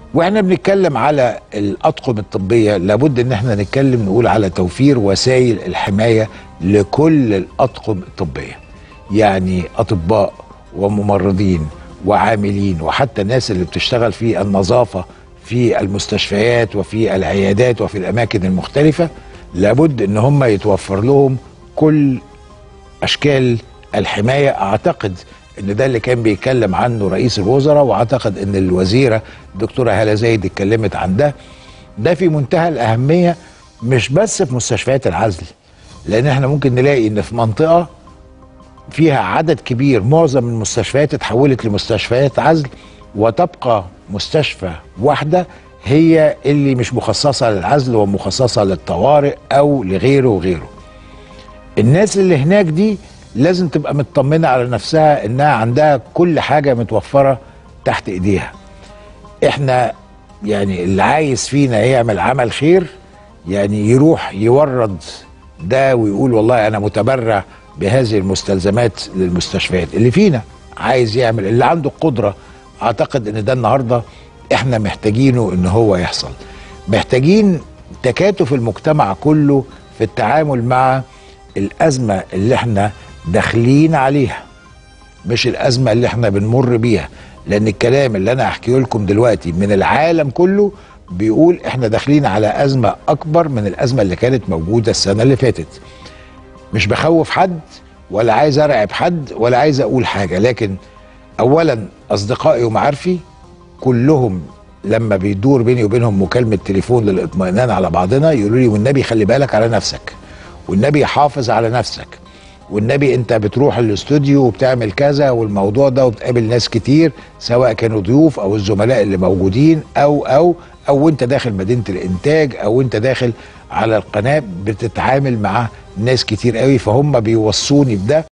واحنا بنتكلم على الاطقم الطبيه لابد ان احنا نتكلم نقول على توفير وسائل الحمايه لكل الاطقم الطبيه يعني اطباء وممرضين وعاملين وحتى الناس اللي بتشتغل في النظافه في المستشفيات وفي العيادات وفي الاماكن المختلفه لابد ان هم يتوفر لهم كل اشكال الحمايه اعتقد ان ده اللي كان بيتكلم عنه رئيس الوزراء واعتقد ان الوزيره الدكتوره هاله زايد اتكلمت عن ده ده في منتهى الاهميه مش بس في مستشفيات العزل لان احنا ممكن نلاقي ان في منطقه فيها عدد كبير معظم المستشفيات اتحولت لمستشفيات عزل وتبقى مستشفى واحده هي اللي مش مخصصه للعزل ومخصصه للطوارئ او لغيره وغيره الناس اللي هناك دي لازم تبقى مطمنه على نفسها انها عندها كل حاجه متوفره تحت ايديها احنا يعني اللي عايز فينا يعمل عمل خير يعني يروح يورد ده ويقول والله انا متبرع بهذه المستلزمات للمستشفيات اللي فينا عايز يعمل اللي عنده القدره اعتقد ان ده النهارده احنا محتاجينه ان هو يحصل محتاجين تكاتف المجتمع كله في التعامل مع الازمه اللي احنا داخلين عليها مش الازمه اللي احنا بنمر بيها لان الكلام اللي انا هحكيه لكم دلوقتي من العالم كله بيقول احنا داخلين على ازمه اكبر من الازمه اللي كانت موجوده السنه اللي فاتت مش بخوف حد ولا عايز ارعب حد ولا عايز اقول حاجه لكن اولا اصدقائي ومعارفي كلهم لما بيدور بيني وبينهم مكالمه تليفون للاطمئنان على بعضنا يقولوا لي والنبي خلي بالك على نفسك والنبي حافظ على نفسك والنبي انت بتروح الاستوديو وبتعمل كذا والموضوع ده وبتقابل ناس كتير سواء كانوا ضيوف او الزملاء اللي موجودين او او او انت داخل مدينه الانتاج او انت داخل على القناه بتتعامل مع ناس كتير قوي فهم بيوصوني بده